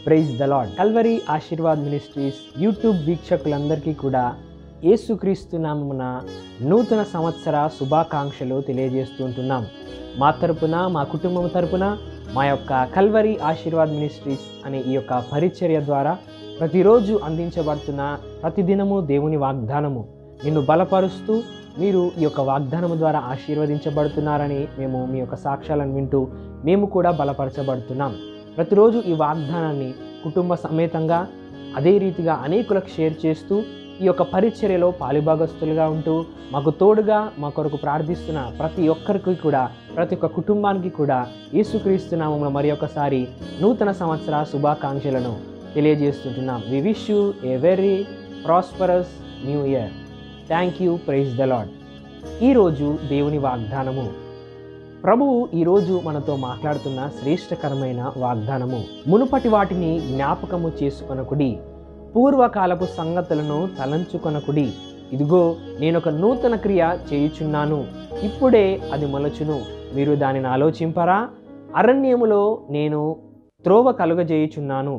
praise the lord Calvary Ashirvad ministries YouTube వీక్షకులందరికీ కూడా యేసుక్రీస్తు నామమున నూతన సంవత్సర శుభాకాంక్షలు తెలియజేస్తుంటున్నాం మా తరపున మా కుటుంబం తరపున మా యొక్క కల్వరీ ఆశీర్వాద్ మినిస్ట్రీస్ అనే ఈ యొక్క పరిచర్య ద్వారా ప్రతిరోజు అందించబడుతున్న ప్రతిదినము దేవుని వాగ్దానము నిన్ను బలపరుస్తూ మీరు ఈ యొక్క వాగ్దానము ద్వారా ఆశీర్వదించబడుతున్నారని మేము మీ యొక్క సాక్ష్యాలను వింటూ మేము కూడా బలపరచబడుతున్నాం ప్రతిరోజు ఈ వాగ్దానాన్ని కుటుంబ సమేతంగా అదే రీతిగా అనేకులకు షేర్ చేస్తూ ఈ యొక్క పరిచర్యలో పాలిభాగస్తులుగా ఉంటూ మాకు తోడుగా మా కొరకు ప్రార్థిస్తున్న ప్రతి ఒక్కరికి కూడా ప్రతి ఒక్క కుటుంబానికి కూడా యేసుక్రీస్తు నామంలో మరి ఒకసారి నూతన సంవత్సర శుభాకాంక్షలను తెలియజేస్తుంటున్నాం we wish you a very prosperous new year thank you praise the lord ఈరోజు దేవుని వాగ్దానము ప్రభువు ఈరోజు మనతో మాట్లాడుతున్న శ్రేష్టకరమైన వాగ్దానము మునుపటి వాటిని జ్ఞాపకము చేసుకొనకుడి పూర్వకాలపు సంగతులను తలంచుకొనకుడి ఇదిగో నేనొక నూతన క్రియ చేయుచున్నాను ఇప్పుడే అది మొలచును మీరు దానిని ఆలోచింపరా అరణ్యములో నేను త్రోవ కలుగజేయుచున్నాను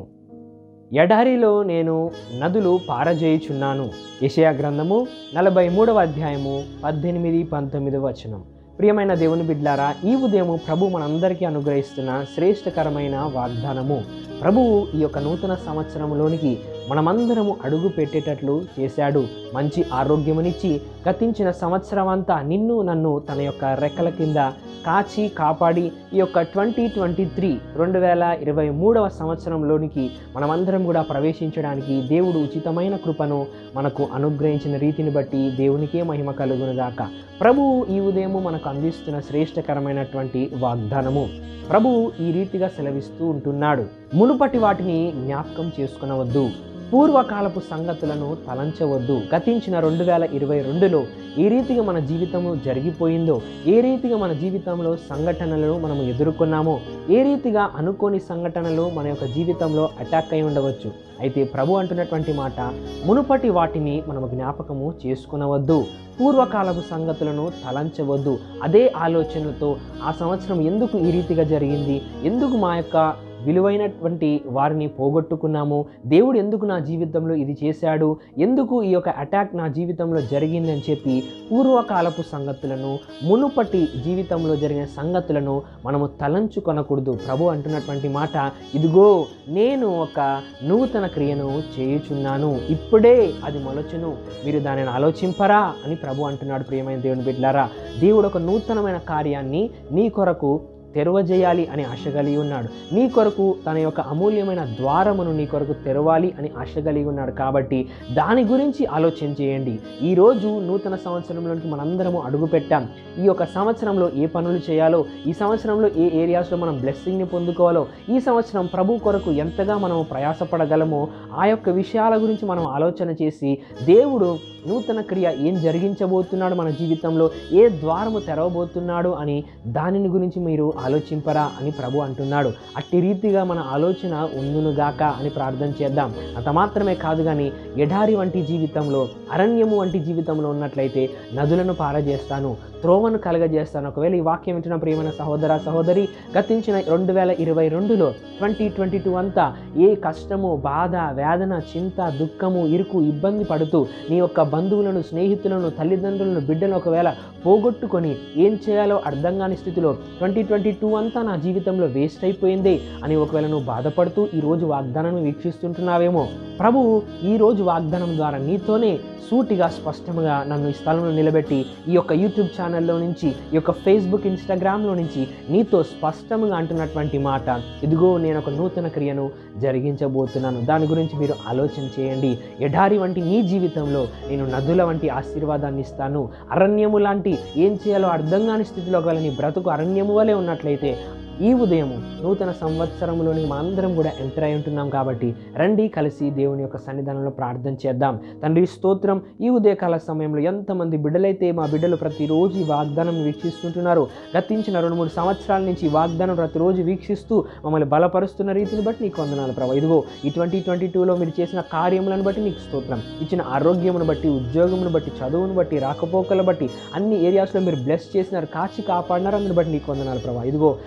ఎడారిలో నేను నదులు పారజేయుచున్నాను యెషయా గ్రంథము నలభై మూడవ అధ్యాయము పద్దెనిమిది పంతొమ్మిది వచనం ప్రియమైన దేవుని బిడ్లారా ఈ ఉదయము ప్రభు మనందరికీ అనుగ్రహిస్తున్న శ్రేష్టకరమైన వాగ్దానము ప్రభువు ఈ యొక్క నూతన సంవత్సరంలోనికి మనమందరము అడుగు పెట్టేటట్లు చేశాడు మంచి ఆరోగ్యమునిచ్చి గతించిన సంవత్సరం అంతా నిన్ను నన్ను తన యొక్క రెక్కల కింద కాచి కాపాడి ఈ యొక్క ట్వంటీ ట్వంటీ త్రీ రెండు వేల ఇరవై మూడవ సంవత్సరంలోనికి మనమందరం కూడా ప్రవేశించడానికి దేవుడు ఉచితమైన కృపను మనకు అనుగ్రహించిన రీతిని బట్టి దేవునికే మహిమ కలుగునుగాక ప్రభువు ఈ ఉదయము మనకు అందిస్తున్న శ్రేష్టకరమైనటువంటి వాగ్దానము ప్రభువు ఈ రీతిగా సెలవిస్తూ ఉంటున్నాడు మునుపటి వాటిని జ్ఞాపకం చేసుకునవద్దు పూర్వకాలపు సంగతులను తలంచవద్దు గతించిన రెండు వేల ఇరవై రెండులో ఏ రీతిగా మన జీవితము జరిగిపోయిందో ఏ రీతిగా మన జీవితంలో సంఘటనలను మనము ఎదుర్కొన్నామో ఏ రీతిగా అనుకోని సంఘటనలు మన యొక్క జీవితంలో అటాక్ అయి ఉండవచ్చు అయితే ప్రభు అంటున్నటువంటి మాట మునుపటి వాటిని మనము జ్ఞాపకము చేసుకునవద్దు పూర్వకాలపు సంగతులను తలంచవద్దు అదే ఆలోచనలతో ఆ సంవత్సరం ఎందుకు ఈ రీతిగా జరిగింది ఎందుకు మా యొక్క విలువైనటువంటి వారిని పోగొట్టుకున్నాము దేవుడు ఎందుకు నా జీవితంలో ఇది చేశాడు ఎందుకు ఈ యొక్క అటాక్ నా జీవితంలో జరిగింది అని చెప్పి పూర్వకాలపు సంగతులను మునుపటి జీవితంలో జరిగిన సంగతులను మనము తలంచుకొనకూడదు ప్రభు అంటున్నటువంటి మాట ఇదిగో నేను ఒక నూతన క్రియను చేయుచున్నాను ఇప్పుడే అది మొలచును మీరు దానిని ఆలోచింపరా అని ప్రభు అంటున్నాడు ప్రియమైన దేవుని బిడ్డలారా దేవుడు ఒక నూతనమైన కార్యాన్ని నీ కొరకు తెరవజేయాలి అని ఆశ కలిగి ఉన్నాడు నీ కొరకు తన యొక్క అమూల్యమైన ద్వారమును నీ కొరకు తెరవాలి అని ఆశ కలిగి ఉన్నాడు కాబట్టి దాని గురించి ఆలోచన చేయండి ఈరోజు నూతన సంవత్సరంలోనికి మనందరము అడుగు పెట్టాం ఈ యొక్క సంవత్సరంలో ఏ పనులు చేయాలో ఈ సంవత్సరంలో ఏ ఏరియాస్లో మనం బ్లెస్సింగ్ని పొందుకోవాలో ఈ సంవత్సరం ప్రభు కొరకు ఎంతగా మనం ప్రయాసపడగలమో ఆ యొక్క విషయాల గురించి మనం ఆలోచన చేసి దేవుడు నూతన క్రియ ఏం జరిగించబోతున్నాడు మన జీవితంలో ఏ ద్వారము తెరవబోతున్నాడు అని దానిని గురించి మీరు ఆలోచింపరా అని ప్రభు అంటున్నాడు అట్టి రీతిగా మన ఆలోచన ఉందునుగాక అని ప్రార్థన చేద్దాం అంత మాత్రమే కాదు కానీ ఎడారి వంటి జీవితంలో అరణ్యము వంటి జీవితంలో ఉన్నట్లయితే నదులను పారజేస్తాను త్రోవను కలగజేస్తాను ఒకవేళ ఈ వాక్యం వింటున్న ప్రియమైన సహోదర సహోదరి గతించిన రెండు వేల ఇరవై రెండులో ట్వంటీ ట్వంటీ టూ అంతా ఏ కష్టము బాధ వేదన చింత దుఃఖము ఇరుకు ఇబ్బంది పడుతూ నీ యొక్క బంధువులను స్నేహితులను తల్లిదండ్రులను బిడ్డలను ఒకవేళ పోగొట్టుకొని ఏం చేయాలో అర్థం కాని స్థితిలో ట్వంటీ ట్వంటీ టూ అంతా నా జీవితంలో వేస్ట్ అయిపోయింది అని ఒకవేళ నువ్వు బాధపడుతూ ఈ రోజు వాగ్దానం వీక్షిస్తుంటున్నావేమో ప్రభువు ఈ రోజు వాగ్దానం ద్వారా నీతోనే సూటిగా స్పష్టంగా నన్ను ఈ స్థలంలో నిలబెట్టి ఈ యొక్క యూట్యూబ్ ఛానల్లో నుంచి ఈ యొక్క ఫేస్బుక్ ఇన్స్టాగ్రామ్లో నుంచి నీతో స్పష్టంగా అంటున్నటువంటి మాట ఇదిగో నేను ఒక నూతన క్రియను జరిగించబోతున్నాను దాని గురించి మీరు ఆలోచన చేయండి ఎడారి వంటి నీ జీవితంలో నేను నదుల వంటి ఆశీర్వాదాన్ని ఇస్తాను అరణ్యము లాంటి ఏం చేయాలో అర్థం కాని స్థితిలో గల నీ బ్రతుకు అరణ్యము వలె ఉన్నట్లయితే ఈ ఉదయము నూతన సంవత్సరంలోని మనందరం కూడా ఎంటర్ అయి ఉంటున్నాం కాబట్టి రండి కలిసి దేవుని యొక్క సన్నిధానంలో ప్రార్థన చేద్దాం తండ్రి స్తోత్రం ఈ ఉదయకాల సమయంలో ఎంతమంది బిడ్డలైతే మా బిడ్డలు ప్రతిరోజు ఈ వాగ్దానం వీక్షిస్తుంటున్నారు గతించిన రెండు మూడు సంవత్సరాల నుంచి ఈ వాగ్దానం ప్రతిరోజు వీక్షిస్తూ మమ్మల్ని బలపరుస్తున్న రీతిని బట్టి నీకు వందనాలు ప్రభావ ఇదిగో ఈ ట్వంటీ ట్వంటీ టూలో మీరు చేసిన కార్యములను బట్టి నీకు స్తోత్రం ఇచ్చిన ఆరోగ్యమును బట్టి ఉద్యోగమును బట్టి చదువును బట్టి రాకపోకల బట్టి అన్ని ఏరియాస్లో మీరు బ్లెస్ చేసినారు కాచి కాపాడినారు అందుని బట్టి నీకు వందనాలు ప్రభావ ఇదిగో రెండు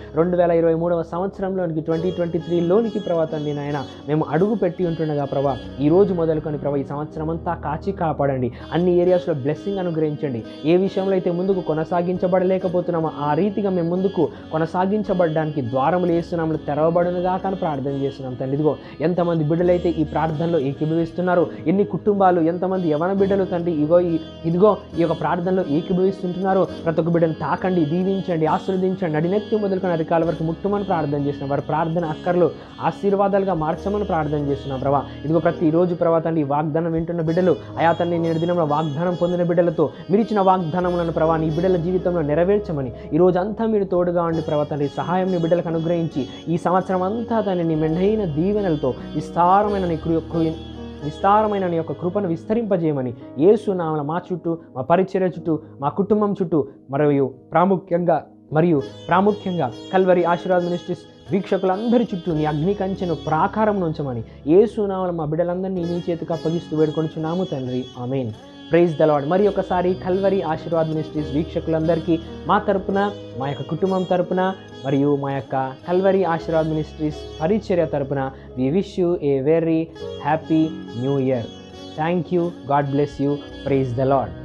వేల ఇరవై మూడవ సంవత్సరంలోనికి ట్వంటీ ట్వంటీ త్రీలోనికి ప్రభా తండ్రి నాయన మేము అడుగు పెట్టి ఉంటుండగా ప్రభా ఈ రోజు మొదలుకొని ప్రభా ఈ సంవత్సరం అంతా కాచి కాపాడండి అన్ని ఏరియాస్లో బ్లెస్సింగ్ అనుగ్రహించండి ఏ విషయంలో అయితే ముందుకు కొనసాగించబడలేకపోతున్నామో ఆ రీతిగా మేము ముందుకు కొనసాగించబడడానికి ద్వారములు వేస్తున్నాము తెరవబడునుగా కానీ ప్రార్థన చేస్తున్నాం తండ్రి ఇదిగో ఎంతమంది బిడ్డలైతే ఈ ప్రార్థనలో ఏకీభవిస్తున్నారు ఎన్ని కుటుంబాలు ఎంతమంది యవన బిడ్డలు తండ్రి ఇగో ఈ ఇదిగో ఈ యొక్క ప్రార్థనలో ఏకీభవిస్తుంటున్నారు ప్రతి ఒక్క బిడ్డను తాకండి దీవించండి ఆశీర్వదించండి నడినెత్తి మొదలుకొని అరికాల వరకు ముట్టుమని ప్రార్థన చేస్తున్నాం వారి ప్రార్థన అక్కర్లు ఆశీర్వాదాలుగా మార్చమని ప్రార్థన చేస్తున్నాం ప్రభా ఇదిగో ప్రతి రోజు ప్రభా తండ్రి ఈ వాగ్దానం వింటున్న బిడ్డలు అయా తండ్రి నేడు దినంలో వాగ్దానం పొందిన బిడ్డలతో మీరు ఇచ్చిన వాగ్దానములను ప్రభా నీ బిడ్డల జీవితంలో నెరవేర్చమని ఈ రోజు అంతా మీరు తోడుగా ఉండి ప్రభా తండ్రి సహాయం మీ బిడ్డలకు అనుగ్రహించి ఈ సంవత్సరం అంతా తండ్రి నీ మెండైన దీవెనలతో విస్తారమైన నీ కృ కృ- విస్తారమైన నీ యొక్క కృపను విస్తరింపజేయమని యేసు నామల మా చుట్టూ మా పరిచర్య చుట్టూ మా కుటుంబం చుట్టూ మరియు ప్రాముఖ్యంగా మరియు ప్రాముఖ్యంగా కల్వరి ఆశీర్వాద్ మినిస్ట్రీస్ వీక్షకులందరి చుట్టూ నీ అగ్ని కంచెను ప్రాకారం ఉంచమని యేసు నామల మా బిడ్డలందరినీ నీ చేతికి అప్పగిస్తూ వేడుకొనిచున్నాము తండ్రి ఆమెన్ ప్రైజ్ ద లాడ్ మరి ఒకసారి కల్వరి ఆశీర్వాద్ మినిస్ట్రీస్ వీక్షకులందరికీ మా తరపున మా యొక్క కుటుంబం తరపున మరియు మా యొక్క కల్వరి ఆశీర్వాద్ మినిస్ట్రీస్ పరిచర్య తరపున we wish you a very happy new year thank you God bless you praise the lord